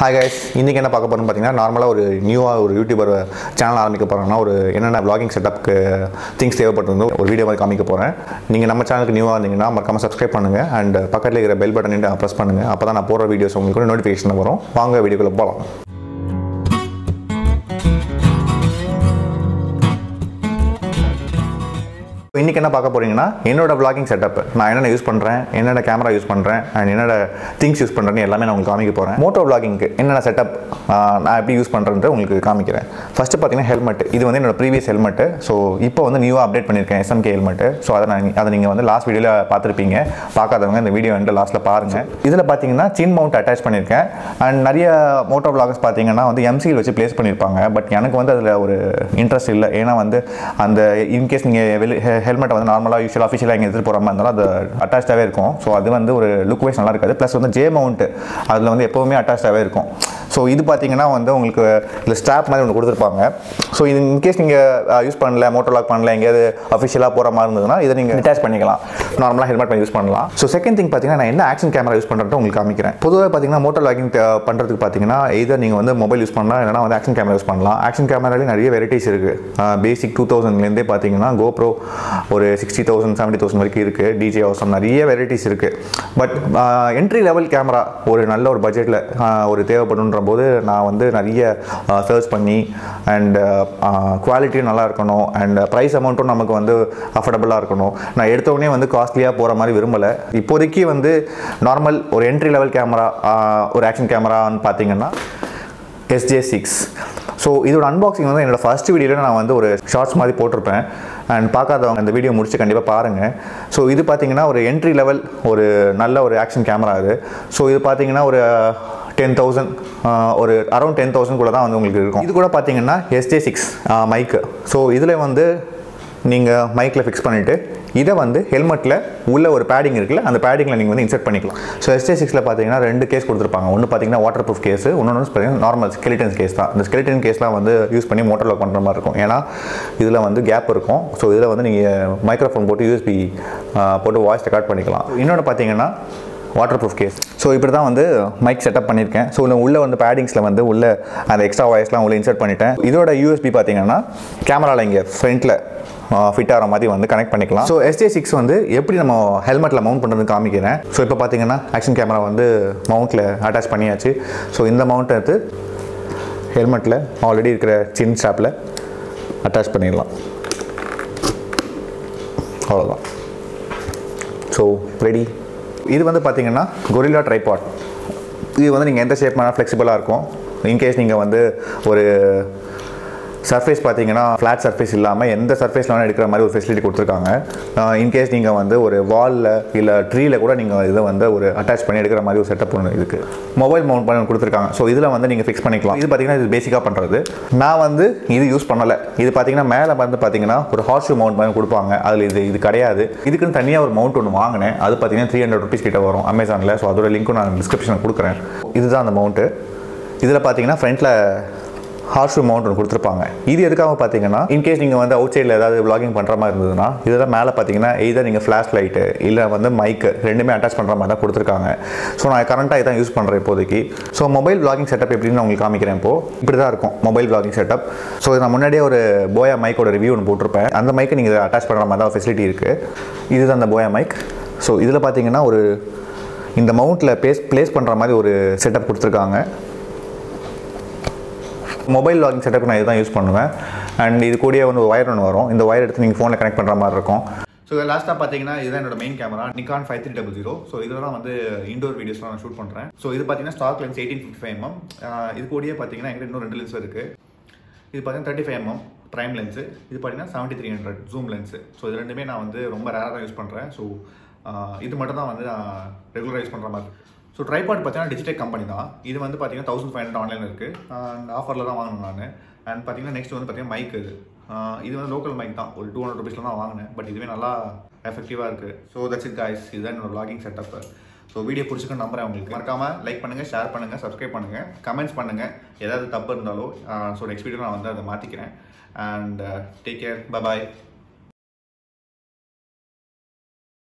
hi guys இன்றைக்கி என்ன பார்க்க போகிறோம்னு பார்த்தீங்கன்னா நார்மலாக ஒரு நியூவாக ஒரு யூடியூபர் சேனல் ஆரம்பிக்க போகிறாங்கன்னா ஒரு என்னென்ன vlogging செட்டப்க்கு திங்ஸ் தேவைப்பட்டிருந்தோ ஒரு வீடியோ மாதிரி காமிக்க போகிறேன் நீங்கள் நம்ம சேனலுக்கு நியூவாக இருந்தீங்கன்னா மறக்காம சப்ஸ்கிரைப் பண்ணுங்கள் அண்ட் பக்கத்தில் இருக்கிற பெல் பட்டன் ப்ரெஸ் பண்ணுங்கள் அப்போ தான் நான் போடுற வீடியோஸ் உங்களுக்கு நோட்டிஃபிகேஷன் வரும் வாங்க வீடியோக்குள்ளே போகலாம் இன்றைக்கி என்ன பார்க்க போறீங்கன்னா என்னோட vlogging செட்டப் நான் என்னென்ன யூஸ் பண்ணுறேன் என்னென்ன கேமரா யூஸ் பண்ணுறேன் அண்ட் என்னென்ன திங்ஸ் யூஸ் பண்ணுறேன்னு எல்லாமே நான் உங்களுக்கு காமிக்க போகிறேன் மோட்டோ vloggingக்கு என்னென்ன செட்டப் நான் எப்படி யூஸ் பண்ணுறேன்ட்டு உங்களுக்கு காமிக்கிறேன் ஃபஸ்ட்டு பார்த்தீங்கன்னா ஹெல்மெட் இது வந்து என்னோட ப்ரீவியஸ் ஹெல்மெட்டு ஸோ இப்போ வந்து நியூவாக அப்டேட் பண்ணியிருக்கேன் எஸ்எம்கே ஹெல்மெட்டு ஸோ அதை நான் அதை நீங்கள் வந்து லாஸ்ட் வீடியோவில் பார்த்துருப்பீங்க பார்க்காதவங்க இந்த வீடியோ வந்து லாஸ்ட்டில் பாருங்கள் இதில் பார்த்தீங்கன்னா சின் மவுண்ட் அட்டாச் பண்ணியிருக்கேன் அண்ட் நிறைய மோட்டோ vloggers பார்த்தீங்கன்னா வந்து எம்சியில் வச்சு ப்ளேஸ் பண்ணியிருப்பாங்க பட் எனக்கு வந்து அதில் ஒரு இன்ட்ரெஸ்ட் இல்லை ஏன்னா வந்து அந்த இன்கேஸ் நீங்கள் வெளி ஹெல்மெட்டை வந்து நார்மலாக யூஸ்வலாக அஃபிஷியலாக இங்கே எடுத்துகிட்டு போகிற மாதிரி இருந்தாலும் அது அட்டாச்சாகவே இருக்கும் ஸோ அது வந்து ஒரு லுக் வைஸ் நல்லா இருக்காது ப்ளஸ் வந்து ஜே மவுண்ட் அதில் வந்து எப்போவுமே அட்டாச்சாகவே இருக்கும் ஸோ இது பார்த்தீங்கன்னா வந்து உங்களுக்கு இந்த ஸ்டாப் மாதிரி ஒன்று கொடுத்துருப்பாங்க ஸோ இது இன்கேஸ் நீங்கள் யூஸ் பண்ணல மோட்டோ லாக் பண்ணல எங்கேயாவது அஃபிஷியலாக போகிற மாதிரி இருந்ததுன்னா இதை நீங்கள் அட்டாச் பண்ணிக்கலாம் நார்மலாக ஹெல்மெட் யூஸ் பண்ணலாம் ஸோ செகண்ட் திங் பார்த்தீங்கன்னா நான் என்ன ஆக்ஷன் கேமரா யூஸ் பண்ணுறது உங்களுக்கு காமிக்கிறேன் பொதுவாக பார்த்தீங்கன்னா மோட்டோ லாகிங் பண்ணுறதுக்கு பார்த்தீங்கன்னா எதர் நீங்கள் வந்து மொபைல் யூஸ் பண்ணலாம் இல்லைனா வந்து ஆக்ஷன் கேமரா யூஸ் பண்ணலாம் ஆக்ஷன் கேமராலேயே நிறைய வெரைட்டிஸ் இருக்குது பேசிக் டூ தௌசண்ட்லேருந்தே பார்த்தீங்கன்னா கோப்ரோ ஒரு சிக்ஸ்டி தௌசண்ட் செவன்ட்டி தௌசண்ட் வரைக்கும் இருக்குது டிஜே அவசரம் நிறைய வெரைட்டிஸ் இருக்குது பட் என்ட்ரி லெவல் கேமரா ஒரு நல்ல ஒரு பட்ஜெட்டில் ஒரு தேவைப்படுன்ற போது நான் வந்து நிறைய சர்ச் பண்ணி அண்ட் குவாலிட்டியும் நல்லா இருக்கணும் அண்ட் ப்ரைஸ் அமௌண்ட்டும் நமக்கு வந்து அஃபோர்டபுளாக இருக்கணும் நான் எடுத்தோடனே வந்து காஸ்ட்லியாக போகிற மாதிரி விரும்பலை இப்போதைக்கு வந்து நார்மல் ஒரு என்ட்ரி லெவல் கேமரா ஒரு ஆக்ஷன் கேமரான்னு பார்த்தீங்கன்னா எஸ்ஜே சிக்ஸ் ஸோ இதோட அன்பாக்சிங் வந்து என்னோட ஃபர்ஸ்ட் வீடியோவில் நான் வந்து ஒரு ஷார்ட்ஸ் மாதிரி போட்டிருப்பேன் அண்ட் பார்க்காதவங்க இந்த வீடியோ முடிச்சு கண்டிப்பாக பாருங்கள் ஸோ இது பார்த்தீங்கன்னா ஒரு என்ட்ரி லெவல் ஒரு நல்ல ஒரு ஆக்ஷன் கேமரா இது ஸோ இது பார்த்தீங்கன்னா ஒரு டென் தௌசண்ட் ஒரு அரௌண்ட் டென் தௌசண்ட் கூட தான் வந்து உங்களுக்கு இருக்கும் இது கூட பார்த்தீங்கன்னா எஸ்ஜே சிக்ஸ் மைக்கு ஸோ இதில் வந்து நீங்கள் மைக்கில் ஃபிக்ஸ் பண்ணிவிட்டு இதை வந்து ஹெல்மெட்டில் உள்ள ஒரு பேடிங் இருக்குல்ல அந்த பேடிங்கில் நீங்கள் வந்து இன்சர்ட் பண்ணிக்கலாம் ஸோ எஸ்டே சிக்ஸில் பார்த்தீங்கன்னா ரெண்டு கேஸ் கொடுத்துருப்பாங்க ஒன்று பார்த்தீங்கன்னா வாட்டர் ப்ரூஃப் கேஸ் இன்னொன்று பார்த்தீங்கன்னா நார்மல் ஸ்கெலிட்டன் கேஸ் தான் இந்த ஸ்கெலிட்டன் கேஸ்லாம் வந்து யூஸ் பண்ணி மோட்டர் லாக் பண்ணுற மாதிரி இருக்கும் ஏன்னா இதில் வந்து கேப் இருக்கும் ஸோ இதில் வந்து நீங்கள் மைக்ரோஃபோன் போட்டு யூஎஸ்பி போட்டு வாய்ஸ் ரெக்கார்ட் பண்ணிக்கலாம் இன்னொன்று பார்த்தீங்கன்னா வாட்டர் ப்ரூஃப் கேஸ் ஸோ இப்படி தான் வந்து மைக் செட்டப் பண்ணியிருக்கேன் ஸோ உள்ளே வந்து பேடிங்ஸில் வந்து உள்ள அந்த எக்ஸ்ட்ரா வாய்ஸ்லாம் உள்ள இன்சர்ட் பண்ணிட்டேன் இதோட யூஎஸ்பி பார்த்தீங்கன்னா கேமராவில் இங்கே ஃப்ரண்ட்டில் ஃபிட் ஆகிற மாதிரி வந்து கனெக்ட் பண்ணிக்கலாம் ஸோ எஸ்ஜே சிக்ஸ் வந்து எப்படி நம்ம ஹெல்மெட்டில் மவுண்ட் பண்ணுறது காமிக்கிறேன் ஸோ இப்போ பார்த்தீங்கன்னா ஆக்ஷன் கேமரா வந்து மவுண்ட்டில் அட்டாச் பண்ணியாச்சு ஸோ இந்த மவுண்ட் எடுத்து ஹெல்மெட்டில் ஆல்ரெடி இருக்கிற சின் ஸ்டாப்பில் அட்டாச் பண்ணிடலாம் அவ்வளோதான் ஸோ ரெடி இது வந்து பார்த்தீங்கன்னா கொரில்லா ட்ரைபாட் இது வந்து நீங்கள் எந்த ஷேப் வேணால் ஃப்ளெக்சிபிளாக இருக்கும் இன்கேஸ் நீங்கள் வந்து ஒரு சர்ஃபேஸ் பார்த்தீங்கன்னா ஃப்ளாட் சர்ஃபேஸ் இல்லாமல் எந்த சர்ஃபேஸில் வேணால் எடுக்கிற மாதிரி ஒரு ஃபெசிலிட்டி கொடுத்துருக்காங்க இன்கேஸ் நீங்கள் வந்து ஒரு வாலில் இல்லை ட்ரீல கூட நீங்கள் இதை வந்து ஒரு அட்டாச் பண்ணி எடுக்கிற மாதிரி ஒரு செட்டப் ஒன்று இருக்குது மொபைல் மவுண்ட் பண்ணி கொடுத்துருக்காங்க ஸோ இதில் வந்து நீங்கள் ஃபிக்ஸ் பண்ணிக்கலாம் இது பார்த்தீங்கன்னா இது பேசிக்காக பண்ணுறது நான் வந்து இது யூஸ் பண்ணலை இது பார்த்தீங்கன்னா மேலே வந்து பார்த்தீங்கன்னா ஒரு ஹார்ஸ் ஷூ மவுண்ட் பண்ணி கொடுப்பாங்க அதில் இது இது கிடையாது இதுக்குன்னு தனியாக ஒரு மவுண்ட் ஒன்று வாங்கினேன் அது பார்த்தீங்கன்னா த்ரீ ஹண்ட்ரட் ருபீஸ் கிட்ட வரும் அமேசானில் ஸோ அதோட லிங்க்கும் நான் டிஸ்கிரிப்ஷனில் கொடுக்குறேன் இதுதான் அந்த மவுண்ட்டு இதில் பார்த்தீங்கன்னா ஃப்ரண்ட்டில் ஹார்ஷ் மவுண்ட் ஒன்று கொடுத்துருப்பாங்க இது எதுக்காக பார்த்தீங்கன்னா இன்கேஸ் நீங்கள் வந்து அவுட் சைடில் ஏதாவது vlogging பண்ணுற மாதிரி இருந்ததுன்னா இதெல்லாம் மேலே பார்த்தீங்கன்னா எய்தர் நீங்கள் ஃப்ளாஷ் லைட்டு இல்லை வந்து மைக்கு ரெண்டுமே அட்டாச் பண்ணுற மாதிரி தான் கொடுத்துருக்காங்க ஸோ நான் கரண்ட்டாக இதான் யூஸ் பண்ணுறேன் இப்போதைக்கு ஸோ மொபைல் vlogging செட்டப் எப்படின்னு நான் உங்களுக்கு காமிக்கிறேன் இப்போ இப்படி தான் இருக்கும் மொபைல் vlogging செட்டப் ஸோ நான் முன்னாடியே ஒரு போயா மைக்கோட ரிவ்யூ ஒன்று போட்டிருப்பேன் அந்த மைக்கை நீங்கள் அட்டாச் பண்ணுற மாதிரி தான் ஃபெசிலிட்டி இருக்குது இதுதான் அந்த போயா மைக் ஸோ இதில் பார்த்தீங்கன்னா ஒரு இந்த மவுண்ட்டில் பேஸ் ப்ளேஸ் பண்ணுற மாதிரி ஒரு செட்டப் கொடுத்துருக்காங்க மொபைல் லாகிங் செட்டப் நான் இதுதான் யூஸ் பண்ணுவேன் அண்ட் இது கூடயே வந்து ஒயர் ஒன்று வரும் இந்த ஒயர் எடுத்து நீங்கள் ஃபோனில் கனெக்ட் பண்ணுற மாதிரி இருக்கும் ஸோ லாஸ்ட்டாக பார்த்தீங்கன்னா இதுதான் என்னோட main camera Nikon five three double zero so இதில் தான் வந்து இண்டோர் வீடியோஸ்லாம் நான் ஷூட் பண்ணுறேன் ஸோ இது பார்த்தீங்கன்னா stock lens eighteen fifty five mm இது கூடயே பார்த்தீங்கன்னா எங்கிட்ட இன்னும் ரெண்டு லென்ஸ் இருக்குது இது பார்த்தீங்கன்னா thirty five mm prime lens இது பார்த்தீங்கன்னா seventy three hundred zoom lens so இது ரெண்டுமே நான் வந்து ரொம்ப ரேராக தான் யூஸ் பண்ணுறேன் ஸோ இது மட்டும் தான் வந்து நான் ரெகுலராக யூஸ் பண்ணுற மாதிரி ஸோ ட்ரைபாட் பார்த்தீங்கன்னா டிஜிடெக் கம்பெனி தான் இது வந்து பார்த்தீங்கன்னா தௌசண்ட் ஃபைவ் ஹண்ட்ரட் ஆன்லைன் இருக்குது அண்ட் ஆஃபரில் தான் வாங்கினேன் நான் அண்ட் பார்த்தீங்கன்னா நெக்ஸ்ட் வந்து பார்த்தீங்கன்னா மைக் இது ஆஹ் இது வந்து லோக்கல் மைக் தான் ஒரு டூ ஹண்ட்ரட் ருபீஸில் தான் வாங்கினேன் பட் இதுவே நல்லா எஃபெக்டிவாக இருக்குது ஸோ தட்ஸ் இட் காய்ஸ் இதுதான் என்னோட vlogging செட்டப் ஸோ வீடியோ பிடிச்சிக்கன்னு நம்புறேன் உங்களுக்கு மறக்காமல் லைக் பண்ணுங்கள் ஷேர் பண்ணுங்கள் சப்ஸ்கிரைப் பண்ணுங்கள் கமெண்ட்ஸ் பண்ணுங்கள் ஏதாவது தப்பு இருந்தாலோ ஸோ நெக்ஸ்ட் வீடியோ நான் வந்து அதை மாற்றிக்கிறேன் அண்ட் டேக் கேர் பாய்